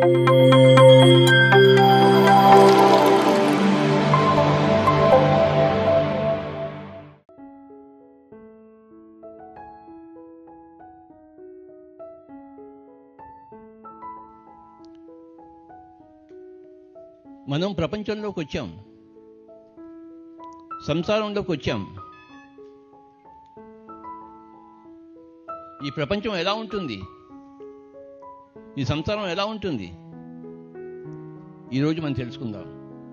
మనం ప్రపంచంలోకి వచ్చాం సంసారంలోకి వచ్చాం ఈ ప్రపంచం ఎలా ఉంటుంది ఈ సంసారం ఎలా ఉంటుంది ఈరోజు మనం తెలుసుకుందాం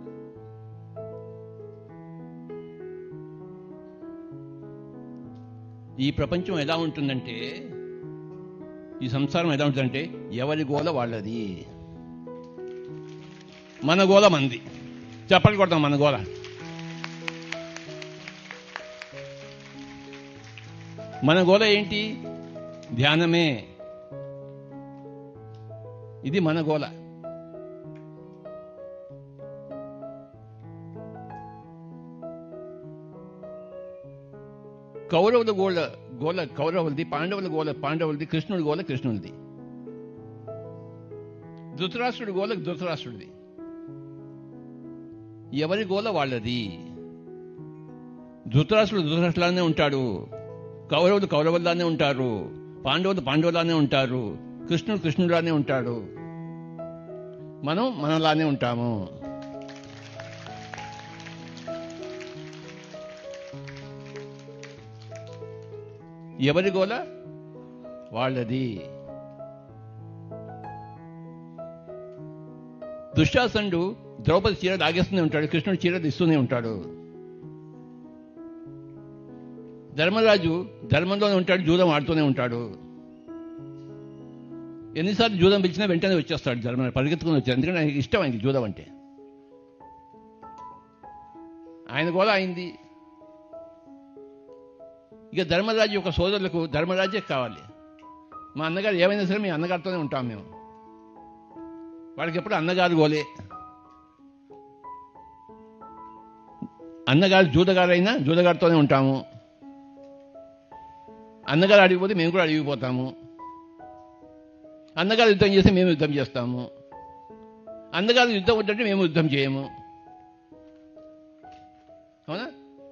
ఈ ప్రపంచం ఎలా ఉంటుందంటే ఈ సంసారం ఎలా ఉంటుందంటే ఎవరి గోల వాళ్ళది మన గోల మంది చెప్పలు కొడతాం మన గోల మన గోల ఏంటి ధ్యానమే ఇది మన గోల కౌరవుల గోల గోల కౌరవులది పాండవుల గోల పాండవులది కృష్ణుడి గోల కృష్ణుడిది ధృతరాష్ట్రుడి గోల ధృతరాష్ట్రుడిది ఎవరి గోల వాళ్ళది ధృతరాష్ట్రుడు ధృతరాష్ట్రులానే ఉంటాడు కౌరవులు కౌరవుల్లానే ఉంటారు పాండవులు పాండవులానే ఉంటారు కృష్ణుడు కృష్ణులానే ఉంటాడు మనం మనలానే ఉంటాము ఎవరి గోల వాళ్ళది దుశ్శాసనుడు ద్రౌపది చీర లాగేస్తూనే ఉంటాడు కృష్ణుడు చీర తీస్తూనే ఉంటాడు ధర్మరాజు ధర్మంలోనే ఉంటాడు జూదం ఆడుతూనే ఉంటాడు ఎన్నిసార్లు జూదం పిలిచినా వెంటనే వచ్చేస్తాడు ధర్మరాజు పరిగెత్తుకుని వచ్చాడు ఎందుకంటే ఆయనకి ఇష్టం ఆయనకి జూదం అంటే ఆయన కూడా అయింది ఇక ధర్మరాజు యొక్క సోదరులకు ధర్మరాజే కావాలి మా అన్నగారు ఏమైనా సరే మీ అన్నగారితోనే ఉంటాం మేము వాడికి ఎప్పుడు అన్నగారు గోలే అన్నగారు జూదగారైనా జూదగారితోనే ఉంటాము అన్నగారు అడిగిపోతే మేము కూడా అడిగిపోతాము అన్నగారు యుద్ధం చేస్తే మేము యుద్ధం చేస్తాము అన్నగారు యుద్ధం ఉంటే మేము యుద్ధం చేయము అవునా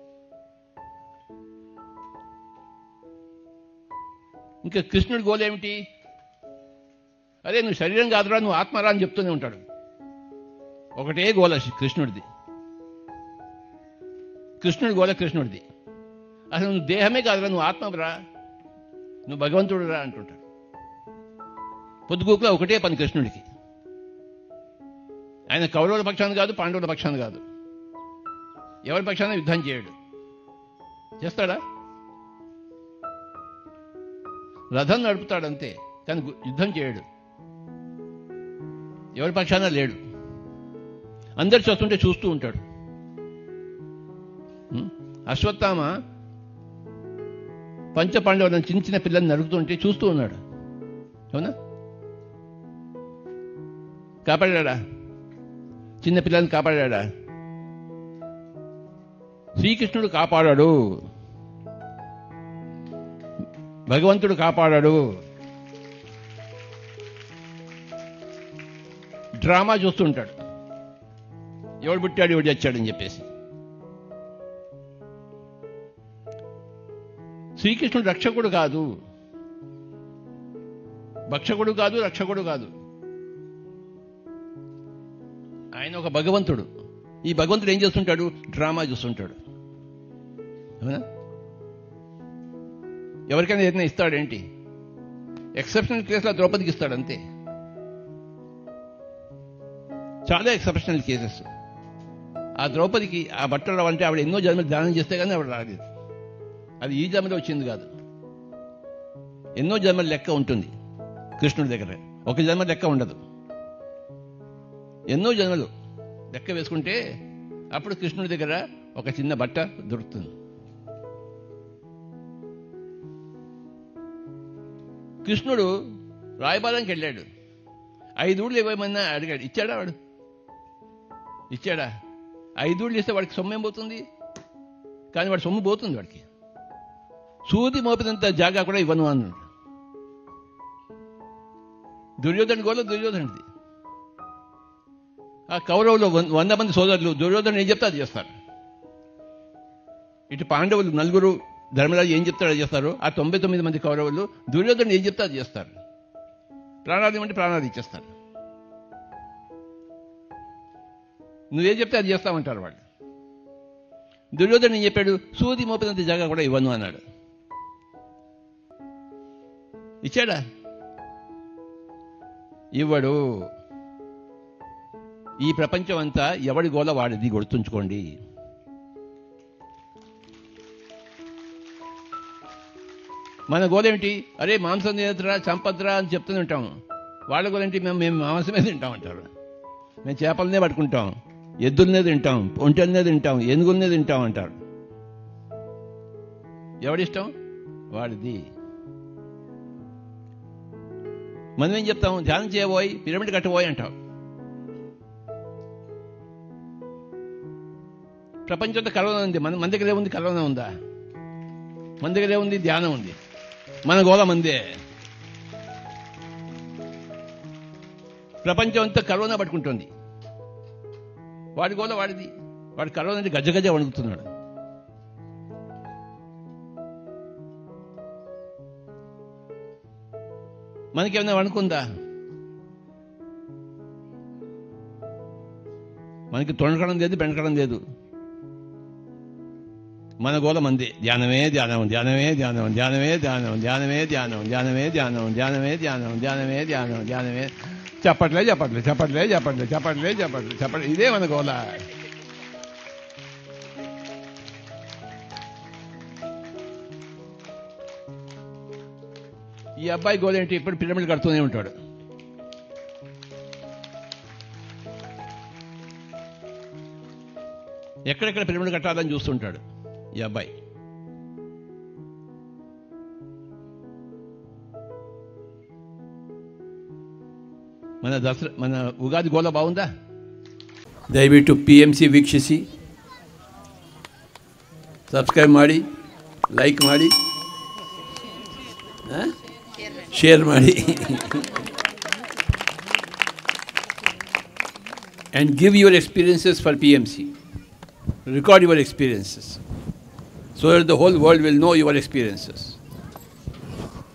ఇంకా కృష్ణుడి గోల్ ఏమిటి అరే నువ్వు శరీరం కాదురా నువ్వు ఆత్మరా అని చెప్తూనే ఉంటాడు ఒకటే గోల కృష్ణుడిది కృష్ణుడి గోల కృష్ణుడిది అసలు నువ్వు దేహమే కాదురా నువ్వు ఆత్మరా నువ్వు భగవంతుడు రా అంటుంటాడు పొద్దుగూకులో ఒకటే పని కృష్ణుడికి ఆయన కౌరవుల పక్షాన్ని కాదు పాండవుల పక్షాన్ని కాదు ఎవరి పక్షాన యుద్ధం చేయడు చేస్తాడా రథం నడుపుతాడు అంతే కానీ గు- యుద్ధం చేయడు ఎవరి పక్షాన లేడు అందరు చూస్తుంటే చూస్తూ ఉంటాడు ఉం? అశ్వత్థామ పంచపాండవులను చిన్న చిన్న పిల్లల్ని నరుకుతుంటే చూస్తూ ఉన్నాడు అవునా కాపాడాడా చిన్న పిల్లల్ని కాపాడాడా శ్రీకృష్ణుడు కాపాడాడు భగవంతుడు కాపాడాడు డ్రామా చూస్తుంటాడు ఎవడు పుట్టాడు ఎవడు చచ్చాడని చెప్పేసి శ్రీకృష్ణుడు రక్షకుడు కాదు భక్షకుడు కాదు రక్షకుడు కాదు ఆయన ఒక భగవంతుడు ఈ భగవంతుడు ఏం చేస్తుంటాడు డ్రామా చూస్తుంటాడు అవునా ఎవరికైనా ఏదైనా ఇస్తాడేంటి ఎక్సెప్షనల్ కేసులో ద్రౌపదికి ఇస్తాడు అంతే చాలా ఎక్సెప్షనల్ కేసెస్ ఆ ద్రౌపదికి ఆ బట్టలు అంటే ఆవిడ ఎన్నో జన్మలు ధ్యానం చేస్తే కానీ ఆవిడ రాలేదు అది ఈ జన్మలో వచ్చింది కాదు ఎన్నో జన్మల లెక్క ఉంటుంది కృష్ణుడి దగ్గర ఒక జన్మ లెక్క ఉండదు ఎన్నో జన్మలు లెక్క వేసుకుంటే అప్పుడు కృష్ణుడి దగ్గర ఒక చిన్న బట్ట దొరుకుతుంది కృష్ణుడు రాయబారానికి వెళ్ళాడు ఐదూళ్ళు ఇవ్వమన్నా అడిగాడు ఇచ్చాడా వాడు ఇచ్చాడా ఐదూళ్ళు ఇస్తే వాడికి సొమ్ము ఏం పోతుంది కానీ వాడి సొమ్ము పోతుంది వాడికి సూది మోపినంత జాగా కూడా ఇవ్వను అన్నాడు దుర్యోధన గోల దుర్యోధనుడిది ఆ కౌరవులు వం- వంద మంది సోదరులు దుర్యోధన ఏం చెప్తే అది చేస్తారు ఇటు పాండవులు నలుగురు ధర్మరాజు ఏం చెప్తారో అది చేస్తారు ఆ తొంభై తొమ్మిది మంది కౌరవులు దుర్యోధన ఏం చెప్తే అది చేస్తారు ప్రాణాది అంటే ప్రాణాలు ఇచ్చేస్తారు నువ్వేం చెప్తే అది చేస్తామంటారు వాళ్ళు దుర్యోధన ఏం చెప్పాడు సూది మోపినంత జాగా కూడా ఇవ్వను అన్నాడు ఇచ్చాడా ఇవ్వడు ఈ ప్రపంచం అంతా ఎవడి గోల వాడిది గుర్తుంచుకోండి మన గోల ఏమిటి అరే మాంసం తినద్రా చంపద్రా అని చెప్తూనే ఉంటాం వాళ్ళ గోల ఏంటి మేము మేము మాంసమే తింటాం అంటారు మేము చేపలనే పట్టుకుంటాం ఎద్దులనే తింటాం ఒంటెలనే తింటాం ఏనుగులనే తింటాం అంటారు ఎవడిష్టం వాడిది మనం ఏం చెప్తాం ధ్యానం చేయబోయి పిరమిడ్ కట్టబోయి అంటాం ప్రపంచంతో కరోనా ఉంది మన మన దగ్గర ఏముంది కరోనా ఉందా మన దగ్గర ఏముంది ధ్యానం ఉంది మన గోళ మందే ప్రపంచం అంతా కరోనా పట్టుకుంటుంది వాడి గోళ వాడిది వాడు కరోనా అంటే గజ గజ వణుకుతున్నాడు మనకేమైనా వణుకుందా మనకి తొణకడం లేదు బెనకడం లేదు మన గోల మంది ధ్యానమే ధ్యానం ధ్యానమే ధ్యానం ధ్యానమే ధ్యానం ధ్యానమే ధ్యానం ధ్యానమే ధ్యానం ధ్యానమే ధ్యానం ధ్యానమే ధ్యానం ధ్యానమే చెప్పట్లే చెప్పట్లే చెప్పట్లే చెప్పట్లే చెప్పట్లే చెప్పట్లే చెప్పట్లే ఇదే మన గోల ఈ అబ్బాయి గోల ఏంటి ఇప్పుడు పిరమిడ్ కడుతూనే ఉంటాడు ఎక్కడెక్కడ పిరమిడ్ కట్టాలని చూస్తుంటాడు ఈ అబ్బాయి మన దసరా మన ఉగాది గోల బాగుందా ದಯವಿಟ್ಟು ಪಿ ಎಮ್ ಸಿ ವೀಕ್ಷಿಸಿ ಸಬ್ಸ್ಕ್ರೈಬ್ ಮಾಡಿ ಲೈಕ್ ಮಾಡಿ ಶೇರ್ ಮಾಡಿ and give your experiences for PMC. Record your experiences so that the whole world will know your experiences.